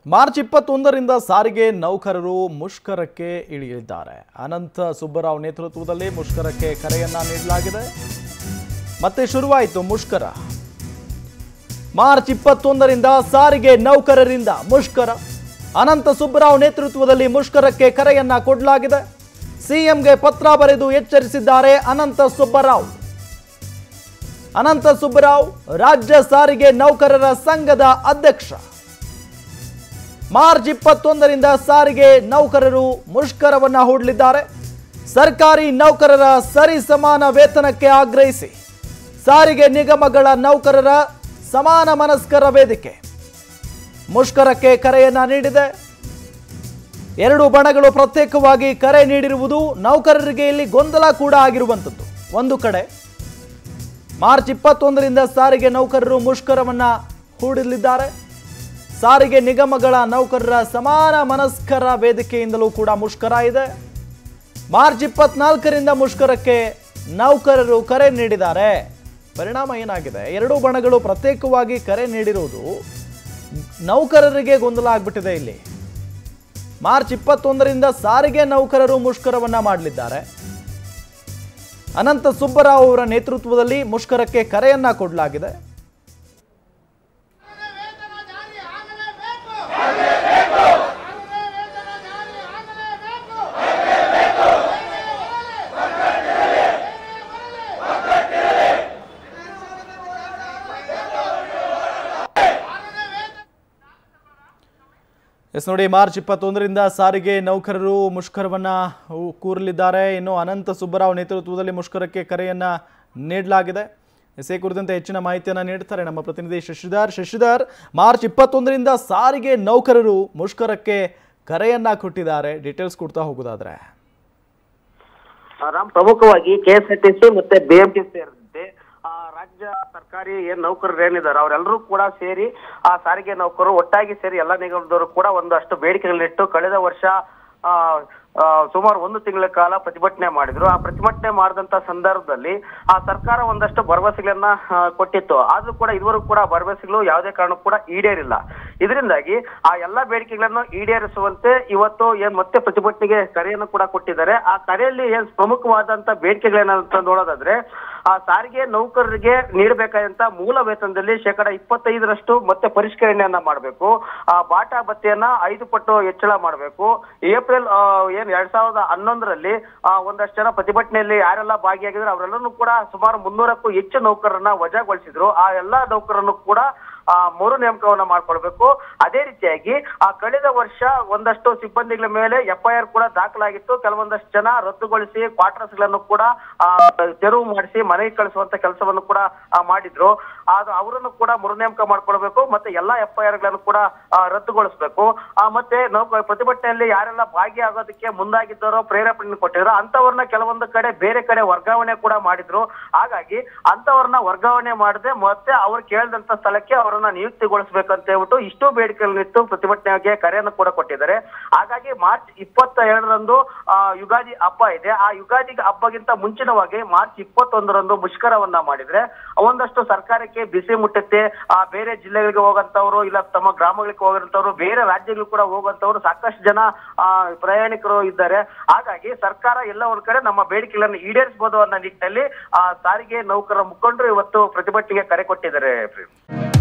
March ಇಪ್ಪತ್ತೊಂದರಿಂದ ಸಾರಿಗೆ ನೌಕರರು ಮುಷ್ಕರಕ್ಕೆ ಇಳಿಯಲಿದ್ದಾರೆ ಅನಂತ ಸುಬ್ಬರಾವ್ ನೇತೃತ್ವದಲ್ಲಿ ಮುಷ್ಕರಕ್ಕೆ ಕರೆಯನ್ನ ನೀಡಲಾಗಿದೆ ಮತ್ತೆ ಶುರುವಾಯಿತು ಮುಷ್ಕರ ಮಾರ್ಚ್ ಇಪ್ಪತ್ತೊಂದರಿಂದ ಸಾರಿಗೆ ನೌಕರರಿಂದ ಮುಷ್ಕರ ಅನಂತ ಸುಬ್ಬರಾವ್ ನೇತೃತ್ವದಲ್ಲಿ ಮುಷ್ಕರಕ್ಕೆ ಕರೆಯನ್ನ ಕೊಡಲಾಗಿದೆ ಸಿಎಂಗೆ ಪತ್ರ ಬರೆದು ಎಚ್ಚರಿಸಿದ್ದಾರೆ ಅನಂತ ಸುಬ್ಬರಾವ್ ಅನಂತ ಸುಬ್ಬರಾವ್ ರಾಜ್ಯ ಸಾರಿಗೆ ನೌಕರರ ಸಂಘದ ಅಧ್ಯಕ್ಷ ಮಾರ್ಚ್ ಇಪ್ಪತ್ತೊಂದರಿಂದ ಸಾರಿಗೆ ನೌಕರರು ಮುಷ್ಕರವನ್ನ ಹೂಡಲಿದ್ದಾರೆ ಸರ್ಕಾರಿ ನೌಕರರ ಸರಿ ಸಮಾನ ವೇತನಕ್ಕೆ ಆಗ್ರಹಿಸಿ ಸಾರಿಗೆ ನಿಗಮಗಳ ನೌಕರರ ಸಮಾನ ಮನಸ್ಕರ ವೇದಿಕೆ ಮುಷ್ಕರಕ್ಕೆ ಕರೆಯನ್ನ ನೀಡಿದೆ ಎರಡು ಬಣಗಳು ಪ್ರತ್ಯೇಕವಾಗಿ ಕರೆ ನೀಡಿರುವುದು ನೌಕರರಿಗೆ ಇಲ್ಲಿ ಗೊಂದಲ ಕೂಡ ಆಗಿರುವಂಥದ್ದು ಒಂದು ಕಡೆ ಮಾರ್ಚ್ ಇಪ್ಪತ್ತೊಂದರಿಂದ ಸಾರಿಗೆ ನೌಕರರು ಮುಷ್ಕರವನ್ನ ಹೂಡಲಿದ್ದಾರೆ ಸಾರಿಗೆ ನಿಗಮಗಳ ನೌಕರರ ಸಮಾನ ಮನಸ್ಕರ ವೇದಿಕೆಯಿಂದಲೂ ಕೂಡ ಮುಷ್ಕರ ಇದೆ ಮಾರ್ಚ್ ಇಪ್ಪತ್ನಾಲ್ಕರಿಂದ ಮುಷ್ಕರಕ್ಕೆ ನೌಕರರು ಕರೆ ನೀಡಿದ್ದಾರೆ ಪರಿಣಾಮ ಏನಾಗಿದೆ ಎರಡೂ ಬಣಗಳು ಪ್ರತ್ಯೇಕವಾಗಿ ಕರೆ ನೀಡಿರುವುದು ನೌಕರರಿಗೆ ಗೊಂದಲ ಆಗ್ಬಿಟ್ಟಿದೆ ಇಲ್ಲಿ ಮಾರ್ಚ್ ಇಪ್ಪತ್ತೊಂದರಿಂದ ಸಾರಿಗೆ ನೌಕರರು ಮುಷ್ಕರವನ್ನ ಮಾಡಲಿದ್ದಾರೆ ಅನಂತ ಸುಬ್ಬರಾವ್ ಅವರ ನೇತೃತ್ವದಲ್ಲಿ ಮುಷ್ಕರಕ್ಕೆ ಕರೆಯನ್ನ ಕೊಡಲಾಗಿದೆ ವೇತನ ಜಾರಿ ಆಗಲೇಬೇಕು ಆಗಲೇಬೇಕು ವೇತನ ಜಾರಿ ಆಗಲೇಬೇಕು ಎಸ್ ನೋಡಿ ಮಾರ್ಚ್ ಇಪ್ಪತ್ತೊಂದರಿಂದ ಸಾರಿಗೆ ನೌಕರರು ಮುಷ್ಕರವನ್ನ ಹೂ- ಕೂರಲಿದ್ದಾರೆ ಇನ್ನು ಅನಂತ ಸುಬ್ಬರಾವ್ ನೇತೃತ್ವದಲ್ಲಿ ಮುಷ್ಕರಕ್ಕೆ ಕರೆಯನ್ನ ನೀಡಲಾಗಿದೆ ಎಸ್ ಈ ಕುರಿತಂತೆ ಹೆಚ್ಚಿನ ಮಾಹಿತಿಯನ್ನ ನೀಡ್ತಾರೆ ನಮ್ಮ ಪ್ರತಿನಿಧಿ ಶಶಿಧರ್ ಶಶಿಧರ್ ಮಾರ್ಚ್ ಇಪ್ಪತ್ತೊಂದರಿಂದ ಸಾರಿಗೆ ನೌಕರರು ಮುಷ್ಕರಕ್ಕೆ ಕರೆಯನ್ನ ಕೊಟ್ಟಿದ್ದಾರೆ ಡೀಟೇಲ್ಸ್ ಕೊಡ್ತಾ ಹೋಗೋದಾದ್ರೆ ರಾಮ್ ಪ್ರಮುಖವಾಗಿ ಕೆಎಸ್ಆರ್ಟಿಸಿ ಮತ್ತೆ ಬಿಎಂಟಿಸಿ ಸೇರಿದಂತೆ ಆ ರಾಜ್ಯ ಸರ್ಕಾರಿ ಏನ್ ನೌಕರರು ಏನಿದ್ದಾರೆ ಅವರೆಲ್ಲರೂ ಕೂಡ ಸೇರಿ ಆ ಸಾರಿಗೆ ನೌಕರರು ಒಟ್ಟಾಗಿ ಸೇರಿ ಎಲ್ಲ ನಿಗಮದವರು ಕೂಡ ಒಂದಷ್ಟು ಬೇಡಿಕೆಗಳನ್ನಿಟ್ಟು ಕಳೆದ ವರ್ಷ ಆ ಆ, ಸುಮಾರು ಒಂದು ತಿಂಗಳ ಕಾಲ ಪ್ರತಿಭಟನೆ ಮಾಡಿದ್ರು ಆ ಪ್ರತಿಭಟನೆ ಮಾಡಿದಂತ ಸಂದರ್ಭದಲ್ಲಿ ಆ ಸರ್ಕಾರ ಒಂದಷ್ಟು ಭರವಸೆಗಳನ್ನ ಆ, ಕೊಟ್ಟಿತ್ತು ಆದ್ರೂ ಕೂಡ ಇದುವರೆಗೂ ಕೂಡ ಭರವಸೆಗಳು ಯಾವುದೇ ಕಾರಣಕ್ಕೂ ಕೂಡ ಈಡೇರಿಲ್ಲ ಇದರಿಂದಾಗಿ ಆ ಎಲ್ಲಾ ಬೇಡಿಕೆಗಳನ್ನು ಈಡೇರಿಸುವಂತೆ ಇವತ್ತು ಏನ್ ಮತ್ತೆ ಪ್ರತಿಭಟನೆಗೆ ಕರೆಯನ್ನು ಕೂಡ ಕೊಟ್ಟಿದ್ದಾರೆ ಆ ಕರೆಯಲ್ಲಿ ಏನ್ ಪ್ರಮುಖವಾದಂತ ಬೇಡಿಕೆಗಳೇನಂತ ನೋಡೋದಾದ್ರೆ ಆ ಸಾರಿಗೆ ನೌಕರರಿಗೆ ನೀಡಬೇಕಾದಂತ ಮೂಲ ವೇತನದಲ್ಲಿ ಶೇಕಡ ಇಪ್ಪತ್ತೈದರಷ್ಟು ಮತ್ತೆ ಪರಿಷ್ಕರಣೆಯನ್ನ ಮಾಡಬೇಕು ಆ ಬಾಟಾ ಭತ್ಯೆಯನ್ನ ಐದು ಪಟ್ಟು ಹೆಚ್ಚಳ ಮಾಡಬೇಕು ಏಪ್ರಿಲ್ ಆ, ಏನ್ ಎರಡ್ ಸಾವಿರದ ಹನ್ನೊಂದರಲ್ಲಿ ಆ, ಒಂದಷ್ಟು ಜನ ಪ್ರತಿಭಟನೆಯಲ್ಲಿ ಯಾರೆಲ್ಲ ಭಾಗಿಯಾಗಿದ್ರು ಅವರೆಲ್ಲರೂ ಕೂಡ ಸುಮಾರು ಮುನ್ನೂರಕ್ಕೂ ಹೆಚ್ಚು ನೌಕರರನ್ನ ವಜಾಗೊಳಿಸಿದ್ರು ಆ ಎಲ್ಲಾ ನೌಕರರನ್ನು ಕೂಡ ಆ ಮರು ನೇಮಕವನ್ನ ಮಾಡ್ಕೊಳ್ಬೇಕು ಅದೇ ರೀತಿಯಾಗಿ ಆ ಕಳೆದ ವರ್ಷ ಒಂದಷ್ಟು ಸಿಬ್ಬಂದಿಗಳ ಮೇಲೆ ಎಫ್ಐಆರ್ ಕೂಡ ದಾಖಲಾಗಿತ್ತು ಕೆಲವೊಂದಷ್ಟು ಜನ ರದ್ದುಗೊಳಿಸಿ ಕ್ವಾರ್ಟರ್ಸ್ ಗಳನ್ನು ಕೂಡ ಆ, ತೆರವು ಮಾಡಿಸಿ ಮನೆಗೆ ಕಳಿಸುವಂತ ಕೆಲಸವನ್ನು ಕೂಡ ಆ, ಮಾಡಿದ್ರು ಅದು ಅವರನ್ನು ಕೂಡ ಮರು ನೇಮಕ ಮಾಡ್ಕೊಳ್ಬೇಕು ಮತ್ತೆ ಎಲ್ಲಾ ಎಫ್ಐಆರ್ ಗಳನ್ನು ಕೂಡ ಆ, ರದ್ದುಗೊಳಿಸಬೇಕು ಆ, ಮತ್ತೆ ನೌಕ ಪ್ರತಿಭಟನೆಯಲ್ಲಿ ಯಾರೆಲ್ಲ ಭಾಗಿಯಾಗೋದಕ್ಕೆ ಮುಂದಾಗಿದ್ದಾರೋ ಪ್ರೇರೇಪಣೆ ಕೊಟ್ಟಿದ್ರು ಅಂತವ್ರನ್ನ ಕೆಲವೊಂದು ಕಡೆ ಬೇರೆ ಕಡೆ ವರ್ಗಾವಣೆ ಕೂಡ ಮಾಡಿದ್ರು ಹಾಗಾಗಿ ಅಂತವ್ರನ್ನ ವರ್ಗಾವಣೆ ಮಾಡದೆ ಮತ್ತೆ ಅವ್ರು ಕೇಳಿದಂತ ಸ್ಥಳಕ್ಕೆ ಅವರನ್ನ ನಿಯುಕ್ತಿಗೊಳಿಸಬೇಕಂತ ಹೇಳ್ಬಿಟ್ಟು ಇಷ್ಟು ಬೇಡಿಕೆಗಳನ್ನಿಟ್ಟು ಪ್ರತಿಭಟನೆಗೆ ಕರೆಯನ್ನು ಕೂಡ ಕೊಟ್ಟಿದ್ದಾರೆ ಹಾಗಾಗಿ ಮಾರ್ಚ್ ಇಪ್ಪತ್ತ ಎರಡರಂದು ಆ, ಯುಗಾದಿ ಹಬ್ಬ ಇದೆ ಆ ಯುಗಾದಿ ಹಬ್ಬಗಿಂತ ಮುಂಚಿನವಾಗಿ ಮಾರ್ಚ್ ಇಪ್ಪತ್ತೊಂದರಂದು ಮುಷ್ಕರವನ್ನ ಮಾಡಿದ್ರೆ ಒಂದಷ್ಟು ಸರ್ಕಾರಕ್ಕೆ ಬಿಸಿ ಮುಟ್ಟುತ್ತೆ ಆ ಬೇರೆ ಜಿಲ್ಲೆಗಳಿಗೆ ಹೋಗಂತವ್ರು ಇಲ್ಲ ತಮ್ಮ ಗ್ರಾಮಗಳಿಗೆ ಹೋಗಂತವ್ರು ಬೇರೆ ರಾಜ್ಯಗಳು ಕೂಡ ಹೋಗಂತವ್ರು ಸಾಕಷ್ಟು ಜನ ಆ ಪ್ರಯಾಣಿಕರು ಇದ್ದಾರೆ ಹಾಗಾಗಿ ಸರ್ಕಾರ ಎಲ್ಲ ಒಂದ್ ಕಡೆ ನಮ್ಮ ಬೇಡಿಕೆಗಳನ್ನು ಈಡೇರಿಸಬಹುದು ಅನ್ನೋ ನಿಟ್ಟಿನಲ್ಲಿ ಆ ಸಾರಿಗೆ ನೌಕರರ ಮುಖಂಡರು ಇವತ್ತು ಪ್ರತಿಭಟನೆಗೆ ಕರೆ ಕೊಟ್ಟಿದ್ದಾರೆ ಪ್ರೇಮ್.